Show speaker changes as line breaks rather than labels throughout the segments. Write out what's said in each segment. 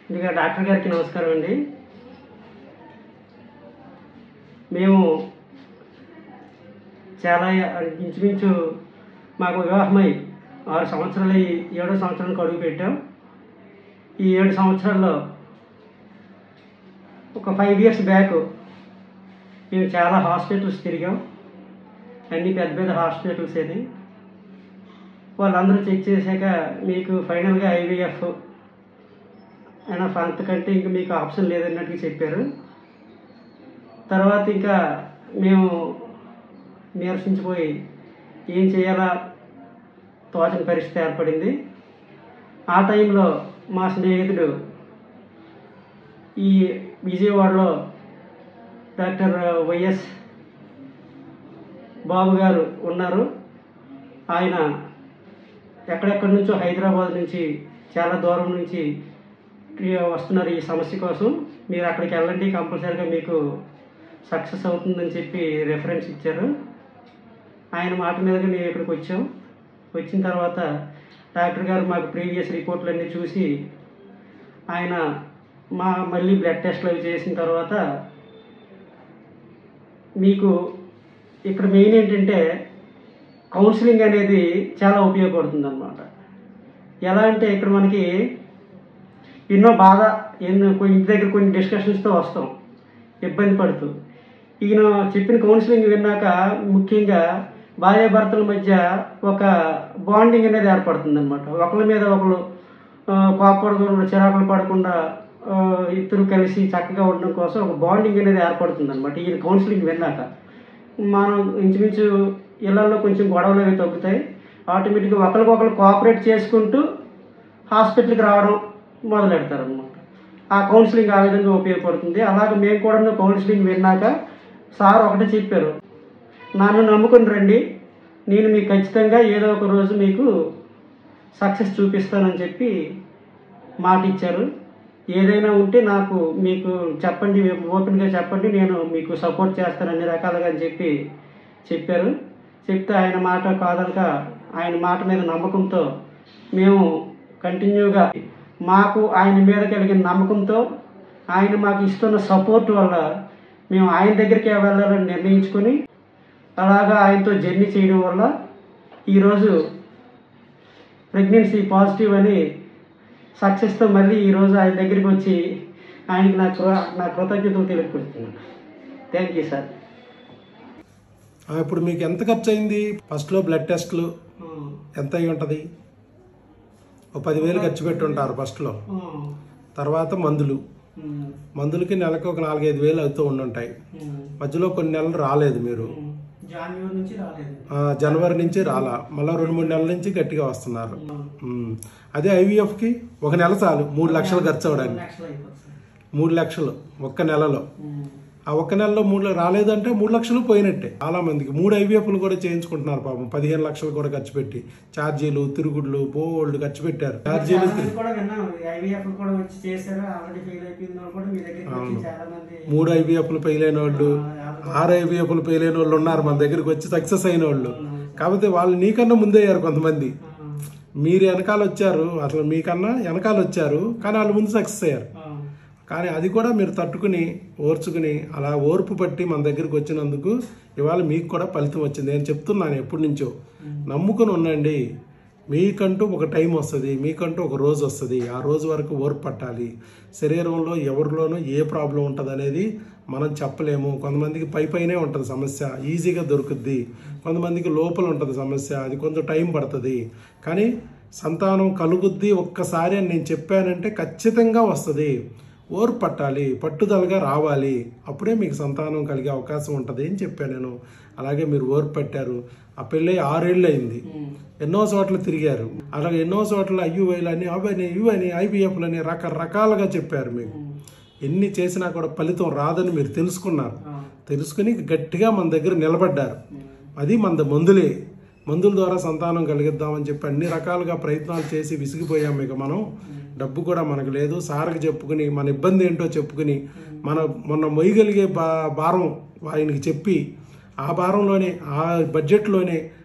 ముందుగా డాక్టర్ గారికి నమస్కారం అండి మేము చాలా ఇంచుమించు మాకు వివాహమై ఆరు సంవత్సరాలు అయ్యి ఏడో సంవత్సరానికి అడుగు పెట్టాం ఈ ఏడు సంవత్సరాల్లో ఒక ఫైవ్ ఇయర్స్ బ్యాక్ మేము చాలా హాస్పిటల్స్ తిరిగాం అన్ని పెద్ద పెద్ద హాస్పిటల్స్ అది వాళ్ళందరూ చెక్ చేశాక మీకు ఫైనల్గా ఐవీఎఫ్ అయినా అంతకంటే ఇంకా మీకు ఆప్షన్ లేదన్నట్టుగా చెప్పారు తర్వాత ఇంకా మేము నీరసించిపోయి ఏం చేయాలా తోచని పరిస్థితి ఏర్పడింది ఆ టైంలో మా స్నేహితుడు ఈ విజయవాడలో డాక్టర్ వైఎస్ బాబు గారు ఉన్నారు ఆయన ఎక్కడెక్కడి నుంచో హైదరాబాద్ నుంచి చాలా దూరం నుంచి ఈ- వస్తున్నారు ఈ సమస్య కోసం మీరు అక్కడికి వెళ్ళండి కంపల్సరీగా మీకు సక్సెస్ అవుతుందని చెప్పి రెఫరెన్స్ ఇచ్చారు ఆయన మాట మీదగా మేము ఇక్కడికి వచ్చాం వచ్చిన తర్వాత డాక్టర్ గారు మాకు ప్రీవియస్ రిపోర్ట్లన్నీ చూసి ఆయన మా మళ్ళీ బ్లడ్ టెస్ట్లు అవి చేసిన తర్వాత మీకు ఇక్కడ మెయిన్ ఏంటంటే కౌన్సిలింగ్ అనేది చాలా ఉపయోగపడుతుంది అనమాట ఎలా అంటే ఇక్కడ మనకి ఎన్నో బాధ ఎన్నో కొన్ని ఇంటి దగ్గర కొన్ని డిస్కషన్స్తో వస్తాం ఇబ్బంది పడుతూ ఈయన చెప్పిన కౌన్సిలింగ్ విన్నాక ముఖ్యంగా భార్యాభర్తల మధ్య ఒక బాండింగ్ అనేది ఏర్పడుతుంది అనమాట ఒకళ్ళ మీద ఒకళ్ళు ఆ, కోపడకుండా చిరాకులు పడకుండా ఆ, ఇద్దరు కలిసి చక్కగా ఉండడం కోసం ఒక బాండింగ్ అనేది ఏర్పడుతుంది అనమాట ఈయన కౌన్సిలింగ్ విన్నాక మనం ఇంచుమించు ఇళ్లలో కొంచెం గొడవలు అవి తగ్గుతాయి ఆటోమేటిక్గా ఒకరికొకరు కోఆపరేట్ చేసుకుంటూ హాస్పిటల్కి రావడం మొదలు పెడతారు అనమాట ఆ కౌన్సిలింగ్ ఆ విధంగా ఉపయోగపడుతుంది అలాగే మేము కూడా కౌన్సిలింగ్ విన్నాక సార్ ఒకటే చెప్పారు నన్ను నమ్ముకుని రండి నేను మీకు ఖచ్చితంగా ఏదో ఒక రోజు మీకు సక్సెస్ చూపిస్తానని చెప్పి మాట ఇచ్చారు ఏదైనా ఉంటే నాకు మీకు చెప్పండి ఓపెన్గా చెప్పండి నేను మీకు సపోర్ట్ చేస్తాను అన్ని రకాలుగా అని చెప్పి చెప్పారు చెప్తే ఆయన మాట కాదనక ఆయన మాట మీద నమ్మకంతో మేము కంటిన్యూగా మాకు ఆయన మీద కలిగిన నమ్మకంతో ఆయన మాకు ఇస్తున్న సపోర్ట్ వల్ల మేము ఆయన దగ్గరికి వెళ్ళాలని నిర్ణయించుకొని అలాగా ఆయనతో జర్నీ చేయడం వల్ల ఈరోజు ప్రెగ్నెన్సీ పాజిటివ్ అని సక్సెస్తో మళ్ళీ ఈరోజు ఆయన దగ్గరికి వచ్చి ఆయనకి నా కృ నా కృతజ్ఞతలు తెలియపడుతున్నాను థ్యాంక్ యూ సార్
ఆ, ఇప్పుడు మీకు ఎంత ఖర్చు అయింది ఫస్ట్లో బ్లడ్ టెస్ట్లు ఎంత అయి ఉంటుంది ఓ పదివేలు ఖర్చు పెట్టి ఉంటారు ఫస్ట్లో తర్వాత మందులు మందులకి నెలకు ఒక నాలుగైదు వేలు అవుతూ ఉండుంటాయి మధ్యలో కొన్ని నెలలు రాలేదు మీరు
జాన్యువరి నుంచి రాలేదు
ఆ, జనవరి నుంచి రాలా మళ్ళీ రెండు మూడు నెలల నుంచి గట్టిగా వస్తున్నారు ఉమ్. అదే ఐవీఎఫ్కి ఒక నెల చాలు మూడు లక్షలు ఖర్చు అవడానికి
లక్షలు అయిపోతుంది సార్
మూడు లక్షలు ఒక్క నెలలో ఆ ఒక్క నెలలో మూడు రాలేదంటే మూడు లక్షలు పోయినట్టే చాలా మందికి మూడు ఐవీఎఫ్లు కూడా చేయించుకుంటున్నారు పాపం పదిహేను లక్షలు కూడా ఖర్చు పెట్టి ఛార్జీలు తిరుగుళ్ళు బోల్డ్ ఖర్చు పెట్టారు ఛార్జీలు
చాలా మంది కూడా విన్నాను ఐవీఎఫ్ కూడా వచ్చి చేశారు ఆల్రెడీ ఫెయిల్ అయిపోయిన వాళ్ళు కూడా మీ దగ్గరికి వచ్చి చాలా మంది
మూడు ఐవీఎఫ్లు ఫెయిల్ వాళ్ళు ఆరు ఐవీఎఫ్లు ఫెయిల్ అయిన వాళ్ళు ఉన్నారు మన దగ్గరికి వచ్చి సక్సెస్ అయిన వాళ్ళు కాకపోతే వాళ్ళు నీకన్నా ముందే అయ్యారు కొంతమంది మీరు వెనకాల వచ్చారు అసలు మీకన్నా వెనకాల వచ్చారు కానీ వాళ్ళు ముందు సక్సెస్ అయ్యారు
ఆ,
కానీ అది కూడా మీరు తట్టుకుని ఓర్చుకుని అలా ఓర్పు పట్టి మన దగ్గరికి వచ్చినందుకు ఇవాళ మీకు కూడా ఫలితం వచ్చింది నేను చెప్తున్నాను ఎప్పటి నుంచో నమ్ముకుని ఉండండి మీకంటూ ఒక టైం వస్తుంది మీకంటూ ఒక రోజు వస్తుంది ఆ రోజు వరకు ఓర్పు పట్టాలి శరీరంలో ఎవరిలోనూ ఏ ప్రాబ్లం ఉంటుంది అనేది మనం చెప్పలేము కొంతమందికి పై పైనే ఉంటుంది సమస్య ఈజీగా దొరుకుద్ది కొంతమందికి లోపల ఉంటుంది సమస్య అది కొంచెం టైం పడుతుంది కానీ సంతానం కలుగుద్ది ఒక్కసారి అని నేను చెప్పానంటే ఖచ్చితంగా వస్తుంది ఓర్పు పట్టాలి పట్టుదలగా రావాలి అప్పుడే మీకు సంతానం కలిగే అవకాశం ఉంటుంది అని చెప్పాను నేను అలాగే మీరు ఓర్పు పట్టారు ఆ పెళ్ళి ఆరేళ్ళు అయింది ఎన్నో చోట్ల తిరిగారు అలాగే ఎన్నో చోట్ల ఐయుఐలని అవని ఇవని ఐబిఎఫ్లని రకరకాలుగా చెప్పారు మీకు ఎన్ని చేసినా కూడా ఫలితం రాదని మీరు తెలుసుకున్నారు తెలుసుకుని గట్టిగా మన దగ్గర నిలబడ్డారు అది మన మందులే మందుల ద్వారా సంతానం కలిగిద్దామని చెప్పి అన్ని రకాలుగా ప్రయత్నాలు చేసి విసిగిపోయాం ఇక మనం డబ్బు కూడా మనకు లేదు సార్కి చెప్పుకుని మన ఇబ్బంది ఏంటో చెప్పుకుని మన మొన్న మొయ్యగలిగే బా భారం ఆయనకి చెప్పి ఆ భారంలోనే ఆ బడ్జెట్లోనే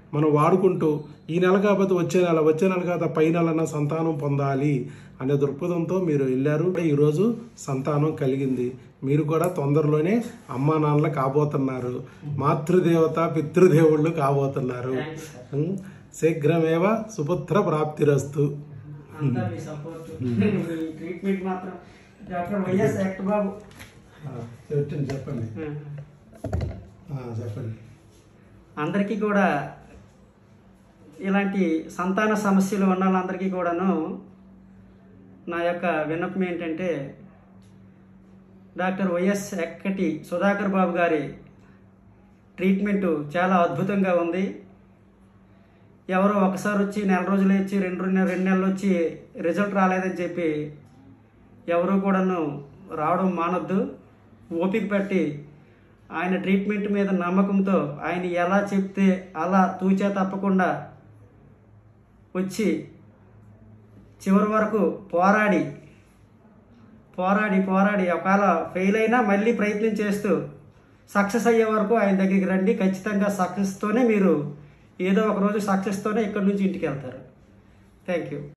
మనం వాడుకుంటూ ఈ నెల కాకపోతే వచ్చే నెల వచ్చే నెల కాకపోతే పై నెలన సంతానం పొందాలి అనే దృక్పథంతో మీరు వెళ్ళారు ఈరోజు సంతానం కలిగింది మీరు కూడా తొందరలోనే అమ్మా నాన్నలు కాబోతున్నారు మాతృదేవత పితృదేవుళ్ళు కాబోతున్నారు ఉం? శీఘ్రమేవ సుపుత్ర ప్రాప్తిరస్తు
అంతా మీ సపోర్ట్ మీ ట్రీట్మెంట్ మాత్రం డాక్టర్ వైఎస్ యాక్ట్ బాబు
ఆ, చెప్పండి చెప్పండి ఆ, చెప్పండి
అందరికీ కూడా ఇలాంటి సంతాన సమస్యలు ఉన్న వాళ్ళందరికీ కూడాను నా యొక్క విన్నపం ఏంటంటే డాక్టర్ వైఎస్ ఎక్కటి సుధాకర్ బాబు గారి ట్రీట్మెంటు చాలా అద్భుతంగా ఉంది ఎవరో ఒకసారి వచ్చి నెల రోజులు వచ్చి రెండు రెండు రెండు నెలలు వచ్చి రిజల్ట్ రాలేదని చెప్పి ఎవరు కూడాను రావడం మానొద్దు ఓపిక పెట్టి ఆయన ట్రీట్మెంట్ మీద నమ్మకంతో ఆయన ఎలా చెప్తే అలా తూచా తప్పకుండా వచ్చి చివరి వరకు పోరాడి పోరాడి పోరాడి ఒకవేళ ఫెయిల్ అయినా మళ్ళీ ప్రయత్నం చేస్తూ సక్సెస్ అయ్యే వరకు ఆయన దగ్గరికి రండి ఖచ్చితంగా సక్సెస్తోనే మీరు ఏదో ఒక రోజు సక్సెస్తోనే ఇక్కడి నుంచి ఇంటికి వెళ్తారు థ్యాంక్ యూ